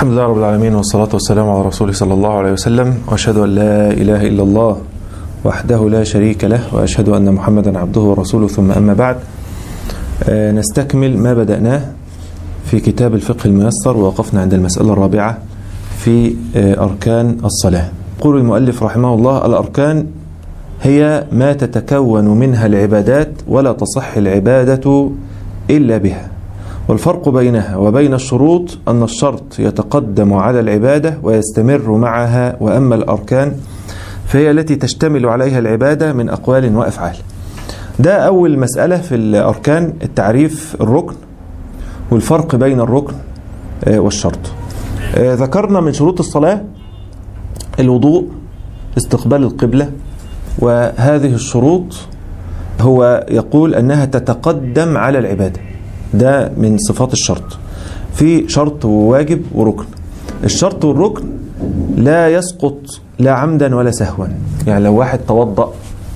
الحمد لله رب العالمين والصلاة والسلام على رسوله صلى الله عليه وسلم وأشهد أن لا إله إلا الله وحده لا شريك له وأشهد أن محمدا عبده ورسوله ثم أما بعد آه، نستكمل ما بدأناه في كتاب الفقه الميسر ووقفنا عند المسألة الرابعة في آه، أركان الصلاة يقول المؤلف رحمه الله الأركان هي ما تتكون منها العبادات ولا تصح العبادة إلا بها والفرق بينها وبين الشروط أن الشرط يتقدم على العبادة ويستمر معها وأما الأركان فهي التي تشتمل عليها العبادة من أقوال وأفعال ده أول مسألة في الأركان التعريف الركن والفرق بين الركن آه، والشرط آه، ذكرنا من شروط الصلاة الوضوء استقبال القبلة وهذه الشروط هو يقول أنها تتقدم على العبادة ده من صفات الشرط في شرط وواجب وركن الشرط والركن لا يسقط لا عمدا ولا سهوا يعني لو واحد توضأ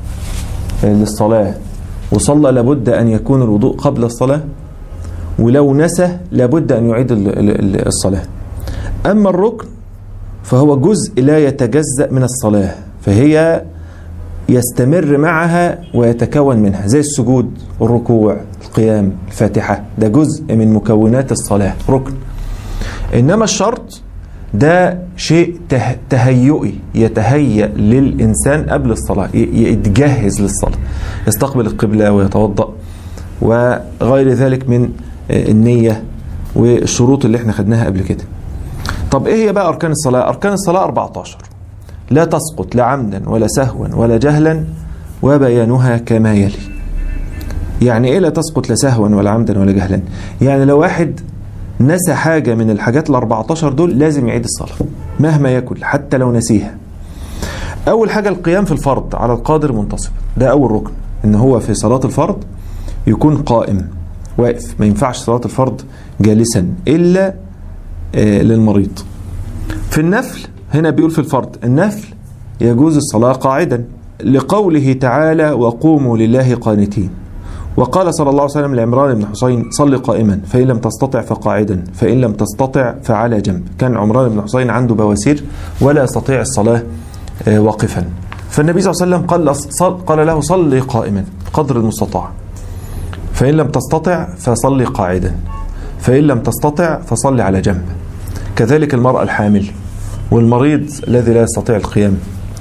للصلاة وصلى لابد أن يكون الوضوء قبل الصلاة ولو نسى لابد أن يعيد ال- ال- ال- الصلاة أما الركن فهو جزء لا يتجزأ من الصلاة فهي يستمر معها ويتكون منها زي السجود الركوع القيام الفاتحة ده جزء من مكونات الصلاة ركن إنما الشرط ده شيء ته- تهيئي يتهيأ للإنسان قبل الصلاة ي- يتجهز للصلاة يستقبل القبلة ويتوضأ وغير ذلك من آه، النية والشروط اللي احنا خدناها قبل كده طب ايه هي بقى أركان الصلاة أركان الصلاة 14 لا تسقط لا عمدا ولا سهوا ولا جهلا وبيانها كما يلي يعني ايه لا تسقط لا سهوا ولا عمدا ولا جهلا يعني لو واحد نسى حاجة من الحاجات ال 14 دول لازم يعيد الصلاة مهما يكن حتى لو نسيها أول حاجة القيام في الفرض على القادر منتصب ده أول ركن إن هو في صلاة الفرض يكون قائم واقف ما ينفعش صلاة الفرض جالسا إلا آه، للمريض في النفل هنا بيقول في الفرض النفل يجوز الصلاة قاعدا لقوله تعالى وقوموا لله قانتين وقال صلى الله عليه وسلم لعمران بن حسين صل قائما فإن لم تستطع فقاعدا فإن لم تستطع فعلى جنب كان عمران بن حسين عنده بواسير ولا يستطيع الصلاة آه، واقفا فالنبي صلى الله عليه وسلم قال, صل قال له صل قائما قدر المستطاع فإن لم تستطع فصل قاعدا فإن لم تستطع فصل على جنب كذلك المرأة الحامل والمريض الذي لا يستطيع القيام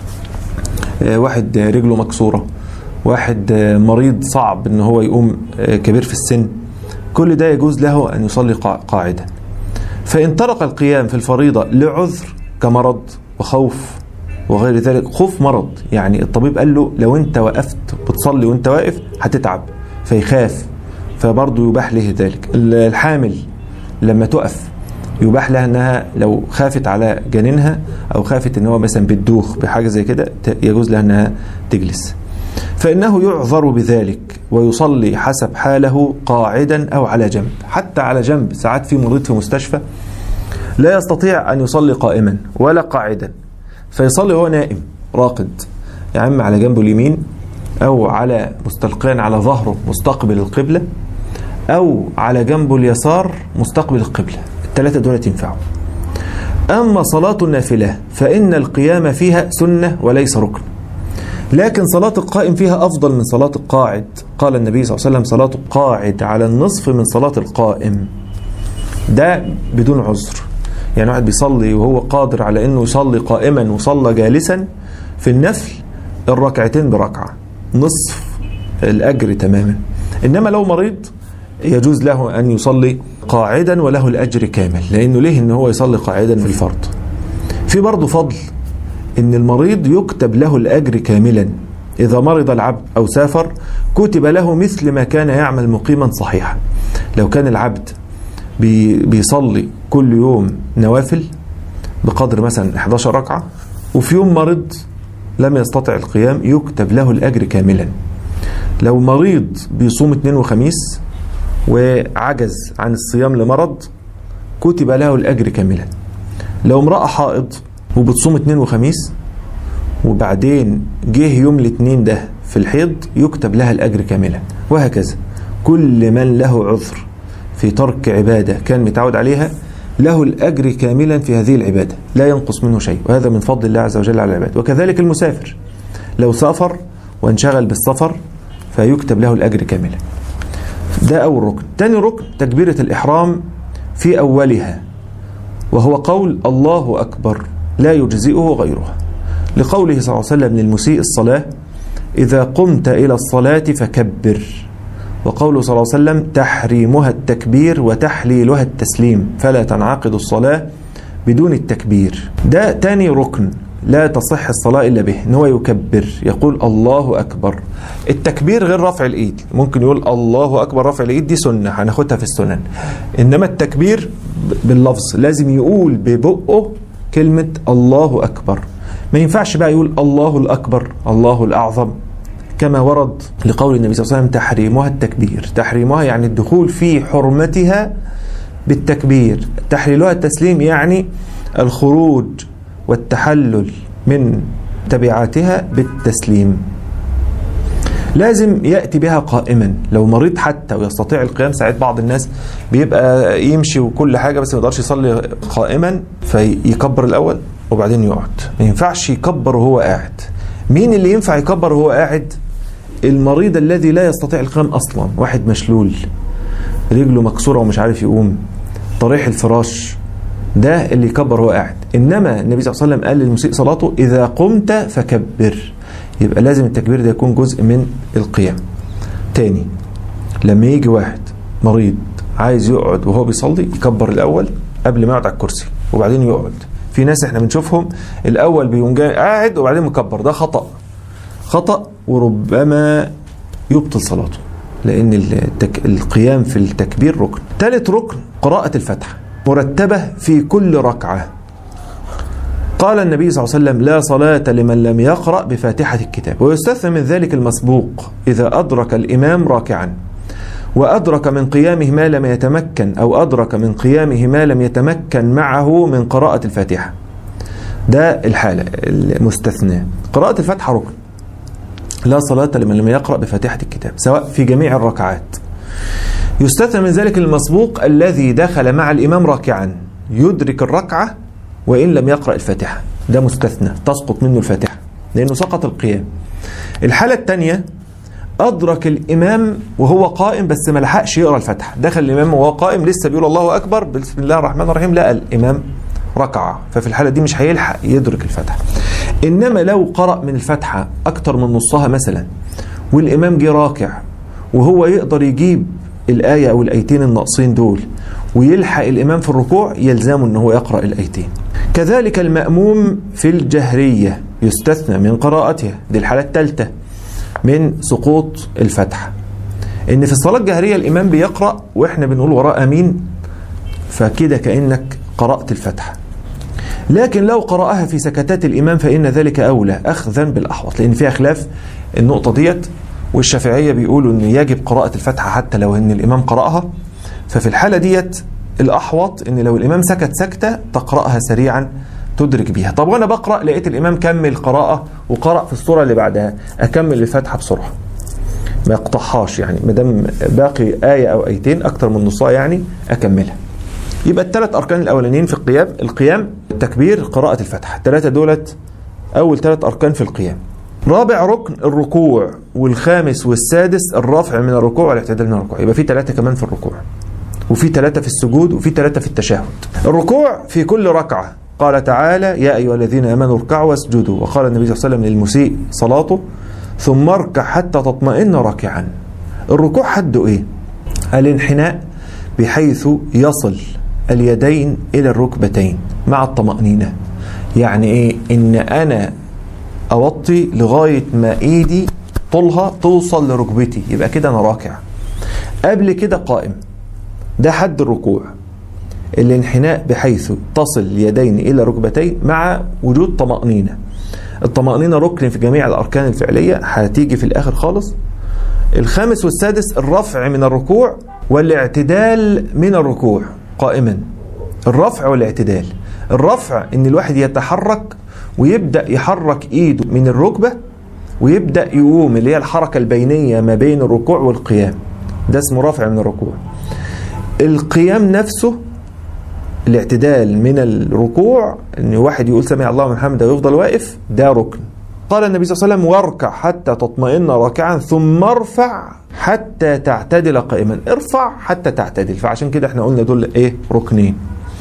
آه، واحد آه، رجله مكسورة واحد آه، مريض صعب ان هو يقوم آه، كبير في السن كل ده يجوز له ان يصلي قا- قاعدا فإن ترك القيام في الفريضة لعذر كمرض وخوف وغير ذلك خوف مرض يعني الطبيب قال له لو انت وقفت بتصلي وانت واقف هتتعب فيخاف فبرضه يباح له ذلك الحامل لما تقف يباح لها انها لو خافت على جنينها او خافت ان هو مثلا بتدوخ بحاجه زي كده ت- يجوز لها انها تجلس فانه يعذر بذلك ويصلي حسب حاله قاعدا او على جنب حتى على جنب ساعات في مريض في مستشفى لا يستطيع ان يصلي قائما ولا قاعدا فيصلي وهو نائم راقد يا عم على جنبه اليمين او على مستلقيا على ظهره مستقبل القبله او على جنبه اليسار مستقبل القبله الثلاثه دول ينفعوا اما صلاه النافله فان القيام فيها سنه وليس ركن لكن صلاة القائم فيها أفضل من صلاة القاعد قال النبي صلى الله عليه وسلم صلاة القاعد على النصف من صلاة القائم ده بدون عذر يعني واحد بيصلي وهو قادر على انه يصلي قائما وصلى جالسا في النفل الركعتين بركعة نصف الأجر تماما إنما لو مريض يجوز له أن يصلي قاعدا وله الأجر كامل لأنه ليه أن هو يصلي قاعدا في الفرض في برضه فضل ان المريض يكتب له الاجر كاملا اذا مرض العبد او سافر كتب له مثل ما كان يعمل مقيما صحيحا لو كان العبد بي بيصلي كل يوم نوافل بقدر مثلا 11 ركعه وفي يوم مرض لم يستطع القيام يكتب له الاجر كاملا لو مريض بيصوم اثنين وخميس وعجز عن الصيام لمرض كتب له الاجر كاملا لو امراه حائض وبتصوم اثنين وخميس وبعدين جه يوم الاثنين ده في الحيض يكتب لها الأجر كاملا وهكذا كل من له عذر في ترك عبادة كان متعود عليها له الأجر كاملا في هذه العبادة لا ينقص منه شيء وهذا من فضل الله عز وجل على العباد وكذلك المسافر لو سافر وانشغل بالسفر فيكتب له الأجر كاملا ده أول ركن تاني ركن تكبيرة الإحرام في أولها وهو قول الله أكبر لا يجزئه غيرها لقوله صلى الله عليه وسلم للمسيء الصلاة إذا قمت إلى الصلاة فكبر وقوله صلى الله عليه وسلم تحريمها التكبير وتحليلها التسليم فلا تنعقد الصلاة بدون التكبير ده تاني ركن لا تصح الصلاة إلا به إن هو يكبر يقول الله أكبر التكبير غير رفع الإيد ممكن يقول الله أكبر رفع الإيد دي سنة هناخدها في السنن إنما التكبير باللفظ لازم يقول ببقه كلمة الله أكبر ما ينفعش بقى يقول الله الأكبر الله الأعظم كما ورد لقول النبي صلى الله عليه وسلم تحريمها التكبير تحريمها يعني الدخول في حرمتها بالتكبير تحليلها التسليم يعني الخروج والتحلل من تبعاتها بالتسليم لازم يأتي بها قائما لو مريض حتى ويستطيع القيام ساعات بعض الناس بيبقى يمشي وكل حاجة بس ما يقدرش يصلي قائما فيكبر الأول وبعدين يقعد ما ينفعش يكبر وهو قاعد مين اللي ينفع يكبر وهو قاعد المريض الذي لا يستطيع القيام أصلا واحد مشلول رجله مكسورة ومش عارف يقوم طريح الفراش ده اللي يكبر وهو قاعد إنما النبي صلى الله عليه وسلم قال للمسيء صلاته إذا قمت فكبر يبقى لازم التكبير ده يكون جزء من القيام تاني لما يجي واحد مريض عايز يقعد وهو بيصلي يكبر الأول قبل ما يقعد على الكرسي وبعدين يقعد في ناس احنا بنشوفهم الأول بيقوم جاي قاعد وبعدين مكبر ده خطأ خطأ وربما يبطل صلاته لأن التك... القيام في التكبير ركن ثالث ركن قراءة الفاتحة مرتبة في كل ركعة قال النبي صلى الله عليه وسلم لا صلاة لمن لم يقرأ بفاتحة الكتاب ويستثنى من ذلك المسبوق إذا أدرك الإمام راكعا وأدرك من قيامه ما لم يتمكن أو أدرك من قيامه ما لم يتمكن معه من قراءة الفاتحة ده الحالة المستثنى قراءة الفاتحة ركن لا صلاة لمن لم يقرأ بفاتحة الكتاب سواء في جميع الركعات يستثنى من ذلك المسبوق الذي دخل مع الإمام راكعا يدرك الركعة وإن لم يقرأ الفاتحة ده مستثنى تسقط منه الفاتحة لأنه سقط القيام الحالة الثانية أدرك الإمام وهو قائم بس ما لحقش يقرأ الفاتحة دخل الإمام وهو قائم لسه بيقول الله أكبر بسم الله الرحمن الرحيم لقى الإمام ركع ففي الحالة دي مش هيلحق يدرك الفاتحة إنما لو قرأ من الفاتحة أكتر من نصها مثلا والإمام جه راكع وهو يقدر يجيب الآية أو الآيتين الناقصين دول ويلحق الإمام في الركوع يلزمه أنه يقرأ الآيتين كذلك المأموم في الجهرية يستثنى من قراءتها دي الحالة الثالثة من سقوط الفتحة إن في الصلاة الجهرية الإمام بيقرأ وإحنا بنقول وراه أمين فكده كأنك قرأت الفتحة لكن لو قرأها في سكتات الإمام فإن ذلك أولى أخذا بالأحوط لأن فيها خلاف النقطة ديت والشافعية بيقولوا أن يجب قراءة الفتحة حتى لو أن الإمام قرأها ففي الحالة ديت الأحوط أن لو الإمام سكت سكتة تقرأها سريعا تدرك بيها طب وأنا بقرأ لقيت الإمام كمل قراءة وقرأ في الصورة اللي بعدها أكمل الفتحة بسرعة ما يقطعهاش يعني ما دام باقي آية أو آيتين أكتر من نصها يعني أكملها يبقى الثلاث أركان الأولانيين في القيام القيام التكبير قراءة الفتحة الثلاثة دولت أول ثلاث أركان في القيام رابع ركن الركوع والخامس والسادس الرفع من الركوع والاعتدال من الركوع يبقى في ثلاثة كمان في الركوع وفي ثلاثة في السجود وفي ثلاثة في التشهد الركوع في كل ركعة قال تعالى يا أيها الذين آمنوا اركعوا واسجدوا وقال النبي صلى الله عليه وسلم للمسيء صلاته ثم اركع حتى تطمئن راكعا الركوع حده ايه الانحناء بحيث يصل اليدين إلى الركبتين مع الطمأنينة يعني ايه ان انا اوطي لغاية ما ايدي طولها توصل لركبتي يبقى كده انا راكع قبل كده قائم ده حد الركوع الانحناء بحيث تصل اليدين الى ركبتين مع وجود طمأنينة الطمأنينة ركن في جميع الاركان الفعلية هتيجي في الاخر خالص الخامس والسادس الرفع من الركوع والاعتدال من الركوع قائما الرفع والاعتدال الرفع ان الواحد يتحرك ويبدأ يحرك ايده من الركبة ويبدأ يقوم اللي هي الحركة البينية ما بين الركوع والقيام ده اسمه رفع من الركوع القيام نفسه الاعتدال من الركوع ان واحد يقول سمع الله من حمده ويفضل واقف ده ركن قال النبي صلى الله عليه وسلم واركع حتى تطمئن راكعا ثم ارفع حتى تعتدل قائما ارفع حتى تعتدل فعشان كده احنا قلنا دول ايه ركنين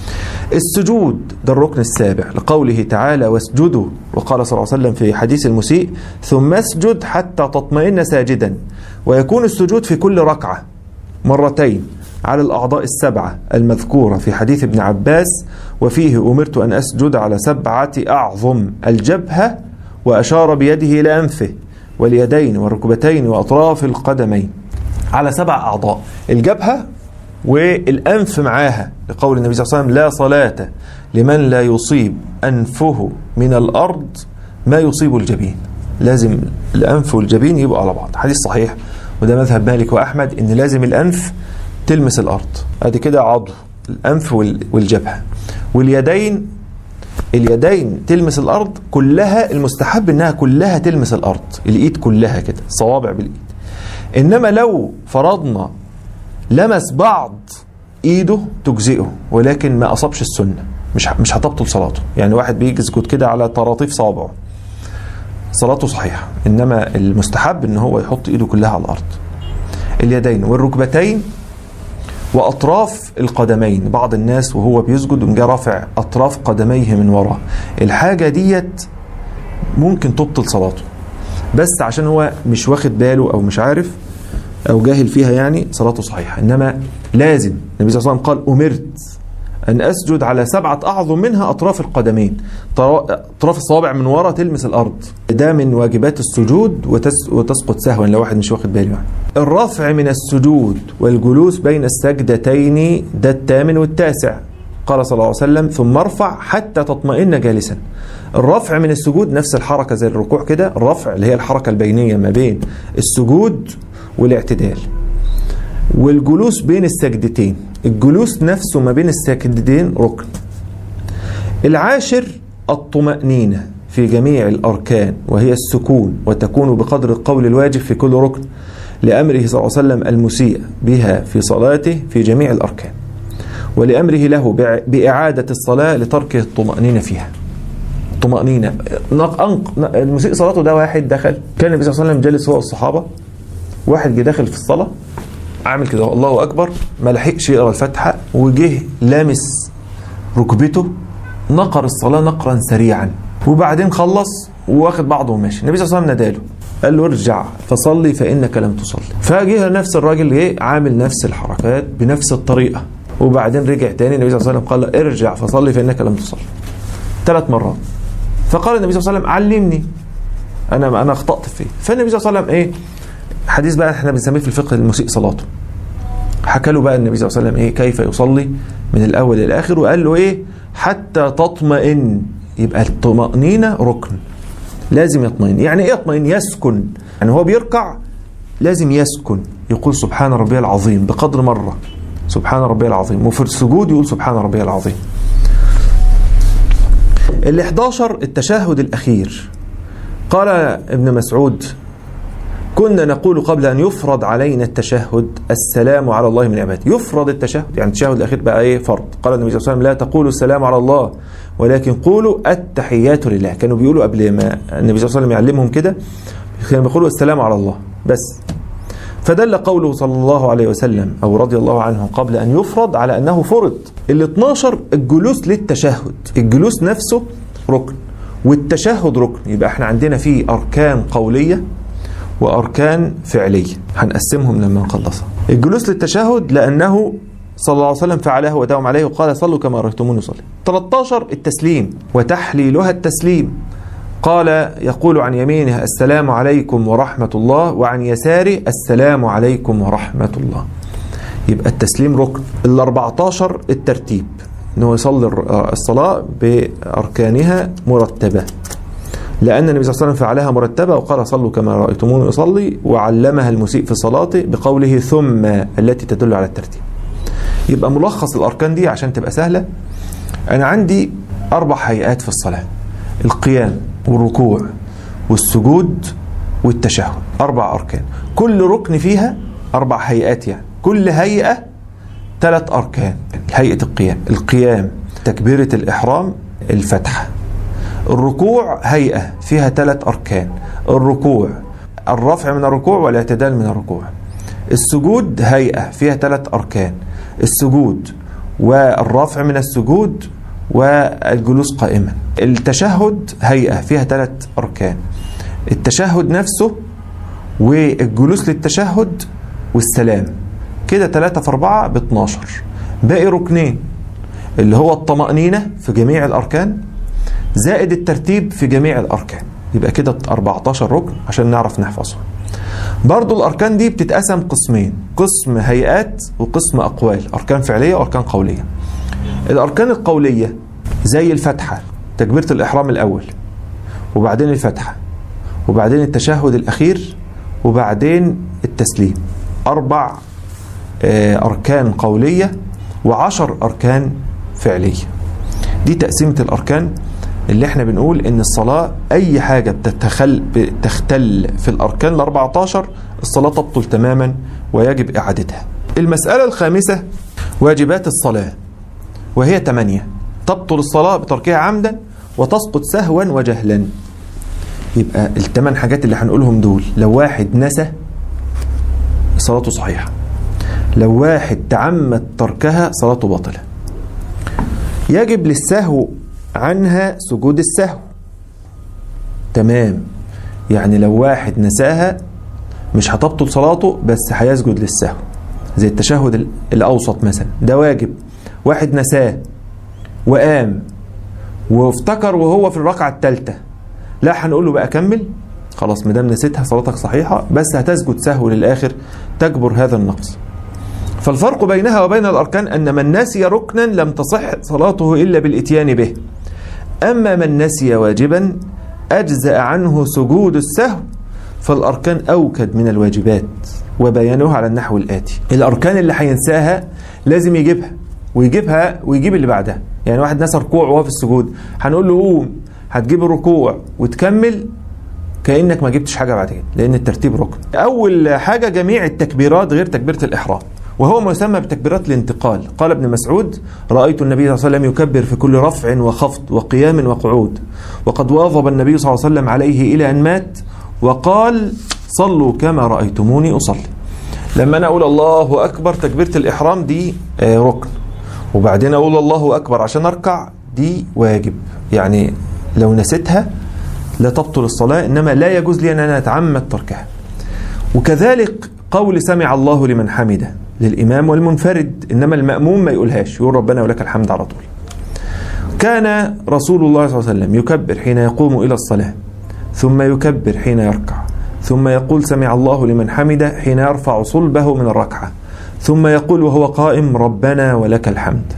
السجود ده الركن السابع لقوله تعالى واسجدوا وقال صلى الله عليه وسلم في حديث المسيء ثم اسجد حتى تطمئن ساجدا ويكون السجود في كل ركعة مرتين على الأعضاء السبعة المذكورة في حديث ابن عباس وفيه أمرت أن أسجد على سبعة أعظم الجبهة وأشار بيده إلى أنفه واليدين والركبتين وأطراف القدمين على سبع أعضاء الجبهة والأنف معاها لقول النبي صلى الله عليه وسلم لا صلاة لمن لا يصيب أنفه من الأرض ما يصيب الجبين لازم الأنف والجبين يبقوا على بعض حديث صحيح وده مذهب مالك وأحمد إن لازم الأنف تلمس الأرض أدي كده عضو الأنف والجبهة واليدين اليدين تلمس الأرض كلها المستحب إنها كلها تلمس الأرض الإيد كلها كده صوابع بالإيد إنما لو فرضنا لمس بعض ايده تجزئه ولكن ما اصابش السنه مش مش هتبطل صلاته يعني واحد بيجي يسجد كده على طراطيف صابعه صلاته صحيحه انما المستحب ان هو يحط ايده كلها على الارض اليدين والركبتين واطراف القدمين بعض الناس وهو بيسجد ومجا رافع اطراف قدميه من وراه الحاجه ديت ممكن تبطل صلاته بس عشان هو مش واخد باله او مش عارف او جاهل فيها يعني صلاته صحيحه انما لازم النبي صلى الله عليه وسلم قال امرت ان اسجد على سبعه اعظم منها اطراف القدمين اطراف الصوابع من ورا تلمس الارض ده من واجبات السجود وتس وتسقط سهوا لو واحد مش واخد باله يعني الرفع من السجود والجلوس بين السجدتين ده الثامن والتاسع قال صلى الله عليه وسلم ثم ارفع حتى تطمئن جالسا الرفع من السجود نفس الحركة زي الركوع كده الرفع اللي هي الحركة البينية ما بين السجود والاعتدال والجلوس بين السجدتين الجلوس نفسه ما بين السجدتين ركن العاشر الطمأنينة في جميع الأركان وهي السكون وتكون بقدر القول الواجب في كل ركن لأمره صلى الله عليه وسلم المسيء بها في صلاته في جميع الأركان ولأمره له بإعادة الصلاة لترك الطمأنينة فيها طمأنينة المسيء صلاته ده واحد دخل كان النبي صلى الله عليه وسلم جالس هو والصحابة واحد جه داخل في الصلاة عامل كده الله أكبر ما لحقش يقرا الفاتحة وجه لامس ركبته نقر الصلاة نقرا سريعا وبعدين خلص واخد بعضه وماشي النبي صلى الله عليه وسلم ناداله قال له ارجع فصلي فإنك لم تصلي فجه نفس الراجل جه عامل نفس الحركات بنفس الطريقة وبعدين رجع تاني النبي صلى الله عليه وسلم قال له ارجع فصلي فإنك لم تصلي ثلاث مرات فقال النبي صلى الله عليه وسلم علمني انا انا اخطات فيه فالنبي صلى الله عليه وسلم ايه حديث بقى احنا بنسميه في الفقه المسيء صلاته حكى له بقى النبي صلى الله عليه وسلم ايه كيف يصلي من الاول الى الاخر وقال له ايه حتى تطمئن يبقى الطمأنينة ركن لازم يطمئن يعني ايه يطمئن يسكن يعني هو بيركع لازم يسكن يقول سبحان ربي العظيم بقدر مرة سبحان ربي العظيم وفي السجود يقول سبحان ربي العظيم ال 11 التشهد الأخير قال ابن مسعود كنا نقول قبل أن يفرض علينا التشهد السلام على الله من عباده يفرض التشهد يعني التشهد الأخير بقى إيه فرض قال النبي صلى الله عليه وسلم لا تقولوا السلام على الله ولكن قولوا التحيات لله كانوا بيقولوا قبل ما النبي صلى الله عليه وسلم يعلمهم كده كانوا بيقولوا السلام على الله بس فدل قوله صلى الله عليه وسلم أو رضي الله عنه قبل أن يفرض على أنه فرض ال 12 الجلوس للتشهد الجلوس نفسه ركن والتشهد ركن يبقى احنا عندنا فيه أركان قولية وأركان فعلية هنقسمهم لما نخلصها الجلوس للتشهد لأنه صلى الله عليه وسلم فعله وداوم عليه وقال صلوا كما رأيتموني صلي 13 التسليم وتحليلها التسليم قال يقول عن يمينه السلام عليكم ورحمة الله وعن يساره السلام عليكم ورحمة الله يبقى التسليم ركن ال 14 الترتيب انه يصلي الصلاة بأركانها مرتبة لأن النبي صلى الله عليه وسلم فعلها مرتبة وقال صلوا كما رأيتموني أصلي وعلمها المسيء في صلاته بقوله ثم التي تدل على الترتيب يبقى ملخص الأركان دي عشان تبقى سهلة أنا عندي أربع هيئات في الصلاة القيام والركوع والسجود والتشهد أربع أركان كل ركن فيها أربع هيئات يعني كل هيئة ثلاث أركان هيئة القيام القيام تكبيرة الإحرام الفتحة الركوع هيئة فيها ثلاث أركان الركوع الرفع من الركوع والاعتدال من الركوع السجود هيئة فيها ثلاث أركان السجود والرفع من السجود والجلوس قائما التشهد هيئة فيها ثلاث أركان التشهد نفسه والجلوس للتشهد والسلام كده 3 في 4 ب 12 باقي ركنين اللي هو الطمأنينة في جميع الأركان زائد الترتيب في جميع الأركان يبقى كده 14 ركن عشان نعرف نحفظهم برضو الأركان دي بتتقسم قسمين قسم هيئات وقسم أقوال أركان فعلية وأركان قولية الأركان القولية زي الفتحة تكبيرة الإحرام الأول وبعدين الفتحة وبعدين التشهد الأخير وبعدين التسليم أربع أركان قولية وعشر أركان فعلية دي تقسيمة الأركان اللي احنا بنقول ان الصلاة اي حاجة بتتخل بتختل في الاركان ال 14 الصلاة تبطل تماما ويجب اعادتها المسألة الخامسة واجبات الصلاة وهي ثمانية تبطل الصلاة بتركها عمدا وتسقط سهوا وجهلا يبقى الثمان حاجات اللي هنقولهم دول لو واحد نسى صلاته صحيحة لو واحد تعمد تركها صلاته باطلة يجب للسهو عنها سجود السهو تمام يعني لو واحد نساها مش هتبطل صلاته بس هيسجد للسهو زي التشهد الأوسط مثلا ده واجب واحد نساه وقام وافتكر وهو في الركعة الثالثة لا هنقول له بقى كمل خلاص مدام نسيتها صلاتك صحيحة بس هتسجد سهو للآخر تجبر هذا النقص فالفرق بينها وبين الأركان أن من نسي ركنا لم تصح صلاته إلا بالإتيان به أما من نسي واجبا أجزأ عنه سجود السهو فالأركان أوكد من الواجبات وبيانها على النحو الآتي الأركان اللي هينساها لازم يجيبها ويجيبها ويجيب اللي بعدها يعني واحد نسى ركوع وهو في السجود هنقول له قوم هتجيب الركوع وتكمل كأنك ما جبتش حاجة بعدين لأن الترتيب ركن أول حاجة جميع التكبيرات غير تكبيرة الإحرام وهو ما يسمى بتكبيرات الانتقال قال ابن مسعود رأيت النبي صلى الله عليه وسلم يكبر في كل رفع وخفض وقيام وقعود وقد واظب النبي صلى الله عليه وسلم عليه إلى أن مات وقال صلوا كما رأيتموني أصلي لما أنا أقول الله أكبر تكبيرة الإحرام دي ركن وبعدين أقول الله أكبر عشان أركع دي واجب يعني لو نسيتها لا تبطل الصلاة إنما لا يجوز لي أن أنا أتعمد تركها وكذلك قول سمع الله لمن حمده للإمام والمنفرد إنما المأموم ما يقولهاش يقول ربنا ولك الحمد على طول كان رسول الله صلى الله عليه وسلم يكبر حين يقوم إلى الصلاة ثم يكبر حين يركع ثم يقول سمع الله لمن حمده حين يرفع صلبه من الركعة ثم يقول وهو قائم ربنا ولك الحمد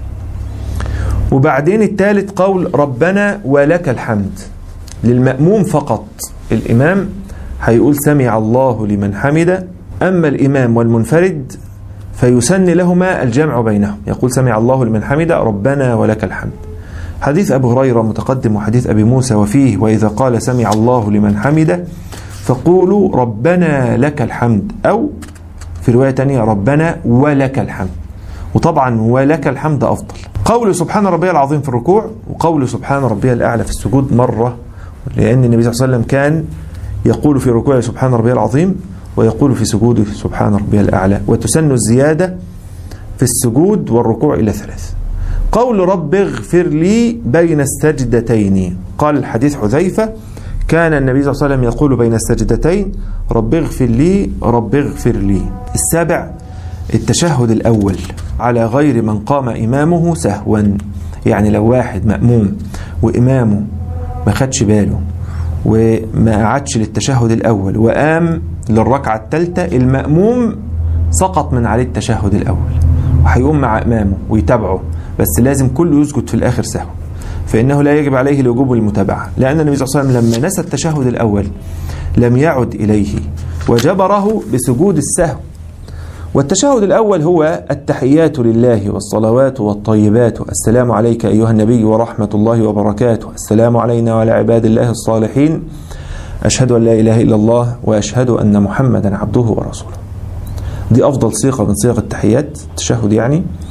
وبعدين الثالث قول ربنا ولك الحمد للمأموم فقط الإمام هيقول سمع الله لمن حمده أما الإمام والمنفرد فيسن لهما الجمع بينهم يقول سمع الله لمن حمده ربنا ولك الحمد حديث أبو هريرة متقدم وحديث أبي موسى وفيه وإذا قال سمع الله لمن حمده فقولوا ربنا لك الحمد أو في رواية تانية ربنا ولك الحمد وطبعا ولك الحمد أفضل قول سبحان ربي العظيم في الركوع وقول سبحان ربي الأعلى في السجود مرة لأن النبي صلى الله عليه وسلم كان يقول في ركوعه سبحان ربي العظيم ويقول في سجوده سبحان ربي الأعلى وتسن الزيادة في السجود والركوع إلى ثلاث قول رب اغفر لي بين السجدتين قال الحديث حذيفة كان النبي صلى الله عليه وسلم يقول بين السجدتين رب اغفر لي رب اغفر لي السابع التشهد الأول على غير من قام إمامه سهوا يعني لو واحد مأموم وإمامه ما خدش باله وما قعدش للتشهد الأول وقام للركعة الثالثة المأموم سقط من عليه التشهد الأول وهيقوم مع إمامه ويتابعه بس لازم كله يسجد في الآخر سهو فإنه لا يجب عليه الوجوب والمتابعة لأن النبي صلى الله عليه وسلم لما نسى التشهد الأول لم يعد إليه وجبره بسجود السهو والتشهد الأول هو التحيات لله والصلوات والطيبات السلام عليك أيها النبي ورحمة الله وبركاته السلام علينا وعلى عباد الله الصالحين أشهد أن لا إله إلا الله وأشهد أن محمدا عبده ورسوله دي أفضل صيغة من صيغ التحيات التشهد يعني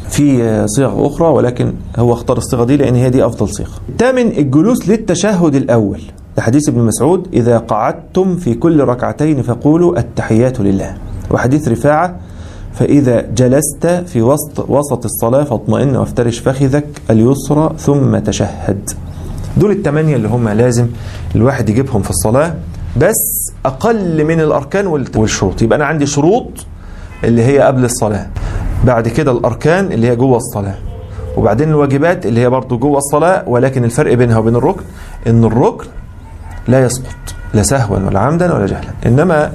في صيغ أخرى ولكن هو اختار الصيغة دي لأن هي دي أفضل صيغة ثامن الجلوس للتشهد الأول لحديث ابن مسعود إذا قعدتم في كل ركعتين فقولوا التحيات لله وحديث رفاعة فإذا جلست في وسط وسط الصلاة فاطمئن وافترش فخذك اليسرى ثم تشهد دول الثمانية اللي هم لازم الواحد يجيبهم في الصلاة بس أقل من الأركان والشروط يبقى أنا عندي شروط اللي هي قبل الصلاة بعد كده الأركان اللي هي جوه الصلاة وبعدين الواجبات اللي هي برضو جوه الصلاة ولكن الفرق بينها وبين الركن إن الركن لا يسقط لا سهوا ولا عمدا ولا جهلا إنما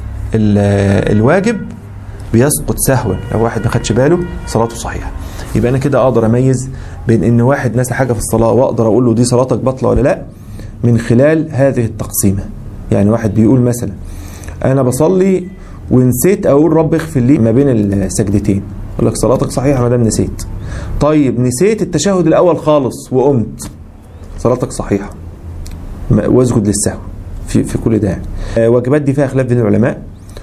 الواجب بيسقط سهوا لو واحد ما خدش باله صلاته صحيحة يبقى أنا كده أقدر أميز بين إن واحد نسى حاجة في الصلاة وأقدر أقول له دي صلاتك بطلة ولا لا من خلال هذه التقسيمة يعني واحد بيقول مثلا أنا بصلي ونسيت أقول رب اغفر لي ما بين السجدتين يقول لك صلاتك صحيحة ما دام نسيت طيب نسيت التشهد الأول خالص وقمت صلاتك صحيحة واسجد للسهو في في كل ده يعني. واجبات دي فيها خلاف بين العلماء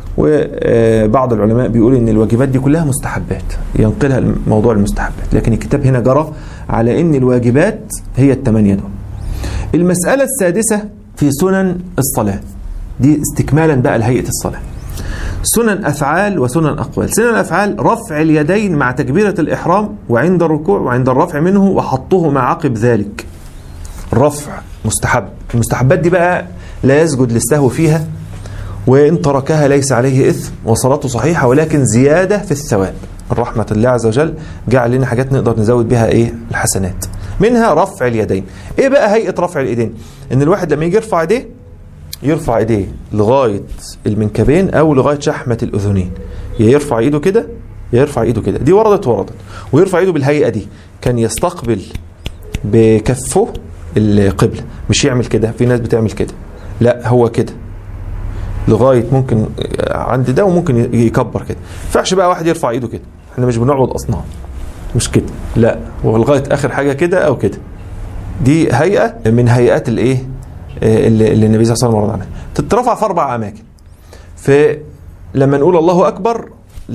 وبعض العلماء بيقول ان الواجبات دي كلها مستحبات ينقلها موضوع المستحبات لكن الكتاب هنا جرى على ان الواجبات هي الثمانيه دول المساله السادسه في سنن الصلاه دي استكمالا بقى لهيئه الصلاه سنن افعال وسنن اقوال سنن الافعال رفع اليدين مع تكبيره الاحرام وعند الركوع وعند الرفع منه وحطهما عقب ذلك رفع مستحب المستحبات دي بقى لا يسجد للسهو فيها وإن تركها ليس عليه إثم وصلاته صحيحة ولكن زيادة في الثواب رحمة الله عز وجل جعل لنا حاجات نقدر نزود بها إيه الحسنات منها رفع اليدين إيه بقى هيئة رفع الإيدين إن الواحد لما يجي يرفع إيديه يرفع إيديه لغاية المنكبين أو لغاية شحمة الأذنين يا يرفع إيده كده يا يرفع إيده كده دي وردت وردت ويرفع إيده بالهيئة دي كان يستقبل بكفه القبلة مش يعمل كده في ناس بتعمل كده لا هو كده لغايه ممكن عند ده وممكن يكبر كده ما ينفعش بقى واحد يرفع ايده كده احنا مش بنعبد اصنام مش كده لا هو لغايه اخر حاجه كده او كده دي هيئه من هيئات الايه اللي, اللي النبي صلى الله عليه وسلم ورد عنها تترفع في اربع اماكن فلما نقول الله اكبر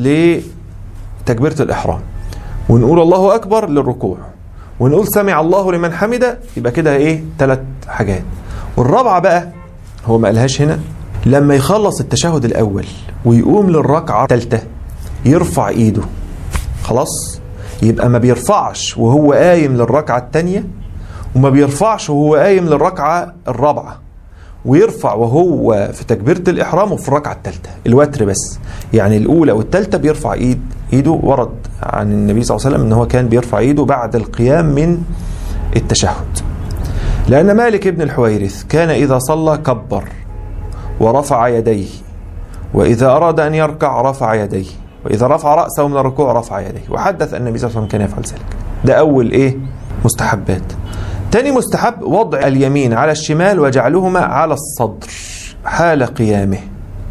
لتكبيره الاحرام ونقول الله اكبر للركوع ونقول سمع الله لمن حمده يبقى كده ايه ثلاث حاجات والرابعه بقى هو ما قالهاش هنا لما يخلص التشهد الأول ويقوم للركعة الثالثة يرفع إيده خلاص يبقى ما بيرفعش وهو قايم للركعة الثانية وما بيرفعش وهو قايم للركعة الرابعة ويرفع وهو في تكبيرة الإحرام وفي الركعة الثالثة الوتر بس يعني الأولى والثالثة بيرفع إيد إيده ورد عن النبي صلى الله عليه وسلم أنه كان بيرفع إيده بعد القيام من التشهد لأن مالك ابن الحويرث كان إذا صلى كبر ورفع يديه وإذا أراد أن يركع رفع يديه وإذا رفع رأسه من الركوع رفع يديه وحدث أن النبي صلى الله عليه وسلم كان يفعل ذلك ده أول إيه مستحبات تاني مستحب وضع اليمين على الشمال وجعلهما على الصدر حال قيامه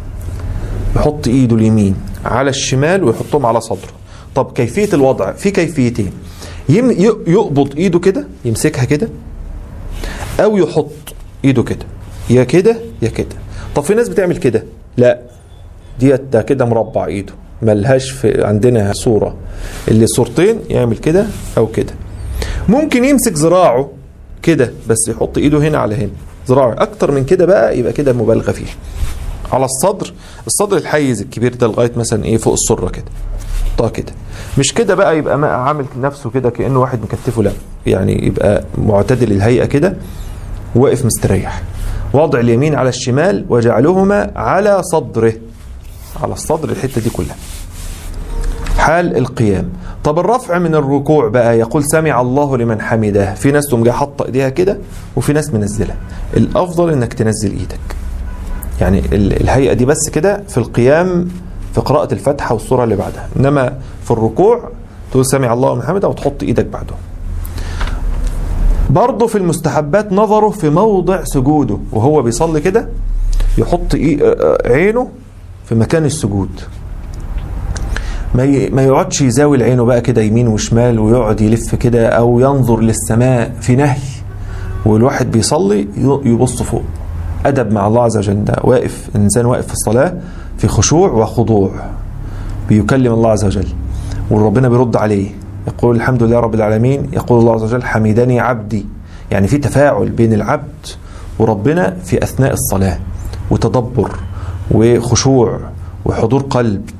يحط إيده اليمين على الشمال ويحطهم على صدره طب كيفية الوضع في كيفيتين يقبض إيده كده يمسكها كده أو يحط إيده كده يا كده يا كده طب في ناس بتعمل كده لا ديت ده كده مربع ايده ملهاش في عندنا صورة اللي صورتين يعمل كده او كده ممكن يمسك ذراعه كده بس يحط ايده هنا على هنا ذراعه اكتر من كده بقى يبقى كده مبالغة فيه على الصدر الصدر الحيز الكبير ده لغايه مثلا ايه فوق السره كده حطها كده مش كده بقى يبقى عامل نفسه كده كانه واحد مكتفه لا يعني يبقى معتدل الهيئه كده واقف مستريح وضع اليمين على الشمال وجعلهما على صدره على الصدر الحتة دي كلها حال القيام طب الرفع من الركوع بقى يقول سمع الله لمن حمده في ناس تقوم جايه حاطه ايديها كده وفي ناس منزلها الافضل انك تنزل ايدك يعني الهيئه دي بس كده في القيام في قراءه الفاتحه والسوره اللي بعدها انما في الركوع تقول سمع الله لمن حمده وتحط ايدك بعده برضه في المستحبات نظره في موضع سجوده وهو بيصلي كده يحط عينه في مكان السجود ما ما يقعدش يزاول عينه بقى كده يمين وشمال ويقعد يلف كده او ينظر للسماء في نهي والواحد بيصلي يبص فوق ادب مع الله عز وجل ده واقف انسان واقف في الصلاه في خشوع وخضوع بيكلم الله عز وجل وربنا بيرد عليه يقول الحمد لله رب العالمين يقول الله عز وجل حمدني عبدي يعني في تفاعل بين العبد وربنا في أثناء الصلاة وتدبر وخشوع وحضور قلب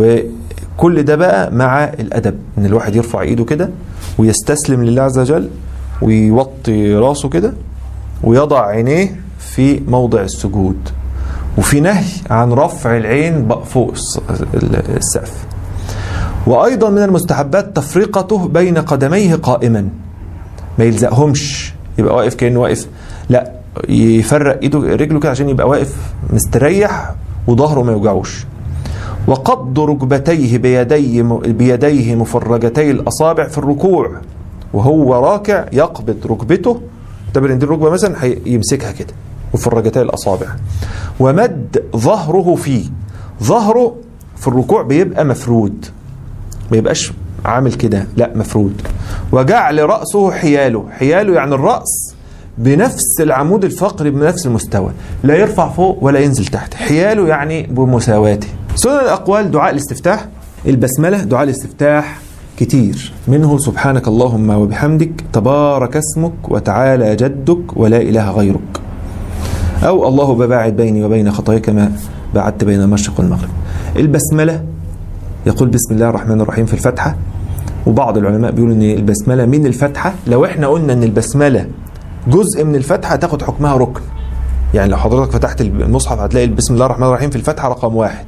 وكل ده بقى مع الأدب إن الواحد يرفع إيده كده ويستسلم لله عز وجل ويوطي راسه كده ويضع عينيه في موضع السجود وفي نهي عن رفع العين فوق السقف وأيضا من المستحبات تفرقته بين قدميه قائما ما يلزقهمش يبقى واقف كأنه واقف لا يفرق ايده رجله كده عشان يبقى واقف مستريح وظهره ما يوجعوش وقبض ركبتيه بيدي بيديه مفرجتي الاصابع في الركوع وهو راكع يقبض ركبته اعتبر ان دي الركبه مثلا يمسكها كده مفرجتي الاصابع ومد ظهره فيه ظهره في الركوع بيبقى مفرود ما يبقاش عامل كده لا مفرود وجعل رأسه حياله حياله يعني الرأس بنفس العمود الفقري بنفس المستوى لا يرفع فوق ولا ينزل تحت حياله يعني بمساواته سنن الأقوال دعاء الاستفتاح البسملة دعاء الاستفتاح كتير منه سبحانك اللهم وبحمدك تبارك اسمك وتعالى جدك ولا إله غيرك أو الله بباعد بيني وبين خطاياك كما بعدت بين المشرق والمغرب البسملة يقول بسم الله الرحمن الرحيم في الفتحة وبعض العلماء بيقولوا ان البسمله من الفتحه لو احنا قلنا ان البسمله جزء من الفتحه تاخد حكمها ركن يعني لو حضرتك فتحت المصحف هتلاقي بسم الله الرحمن الرحيم في الفتحه رقم واحد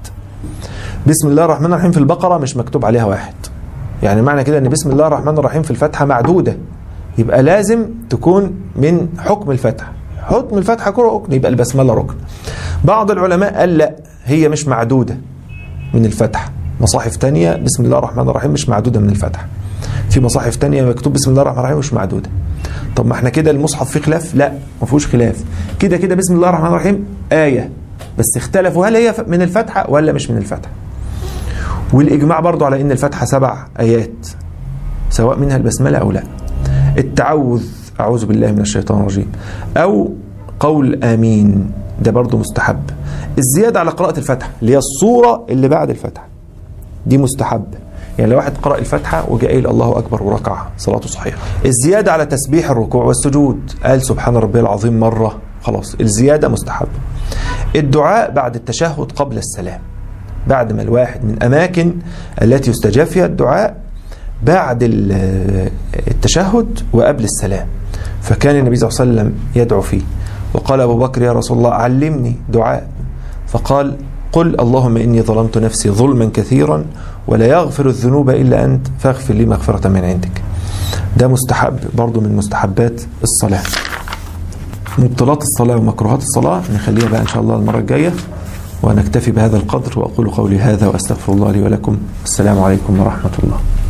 بسم الله الرحمن الرحيم في البقره مش مكتوب عليها واحد يعني معنى كده ان بسم الله الرحمن الرحيم في الفتحه معدوده يبقى لازم تكون من حكم الفتحه حكم الفتحه كله ركن يبقى البسمله ركن بعض العلماء قال لا هي مش معدوده من الفتحه مصاحف تانية بسم الله الرحمن الرحيم مش معدودة من الفتحة في مصاحف تانية مكتوب بسم الله الرحمن الرحيم مش معدودة طب ما احنا كده المصحف فيه خلاف لا ما فيهوش خلاف كده كده بسم الله الرحمن الرحيم آية بس اختلفوا هل هي من الفتحة ولا مش من الفتحة والإجماع برضو على إن الفتحة سبع آيات سواء منها البسملة أو لا التعوذ أعوذ بالله من الشيطان الرجيم أو قول آمين ده برضو مستحب الزيادة على قراءة الفتحة اللي هي الصورة اللي بعد الفتحة دي مستحب يعني لو واحد قرأ الفاتحة وجاء قايل الله أكبر وركع صلاته صحيحة الزيادة على تسبيح الركوع والسجود قال سبحان ربي العظيم مرة خلاص الزيادة مستحب الدعاء بعد التشهد قبل السلام بعد ما الواحد من أماكن التي يستجاب فيها الدعاء بعد التشهد وقبل السلام فكان النبي صلى الله عليه وسلم يدعو فيه وقال أبو بكر يا رسول الله علمني دعاء فقال قل اللهم إني ظلمت نفسي ظلما كثيرا ولا يغفر الذنوب إلا أنت فاغفر لي مغفرة من عندك ده مستحب برضو من مستحبات الصلاة مبطلات الصلاة ومكروهات الصلاة نخليها بقى إن شاء الله المرة الجاية ونكتفي بهذا القدر وأقول قولي هذا وأستغفر الله لي ولكم السلام عليكم ورحمة الله